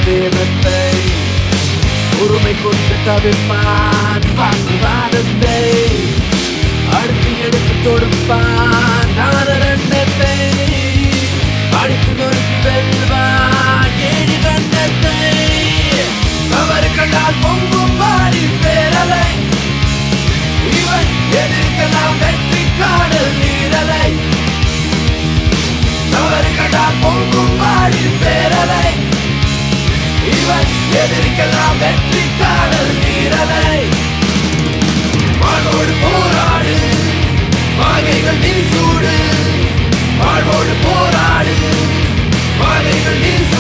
வேதத்தை உரிமை கொண்டு தவிர்ப்பான் வாக்குவாதத்தை அடுத்து எடுத்து கொடுப்பான் தானதண்டத்தை அடித்து நொறுக்கி வெல்வான் ஏழி தண்டத்தை தவறு கண்டால் பொங்கும் பாடி பேரலை இவன் எதிர்க்கலாம் வெற்றி காடல் நீரலை தவறு கண்டால் பொங்கும் பாடி பேரலை இவன் எதிர்க்கலாம் வெற்றி காடல் நீரலை வாழ்வோடு போராடு வாகைகள் நீ சூடு வாழ்வோடு போராடு வாகைகள் நீ சூடு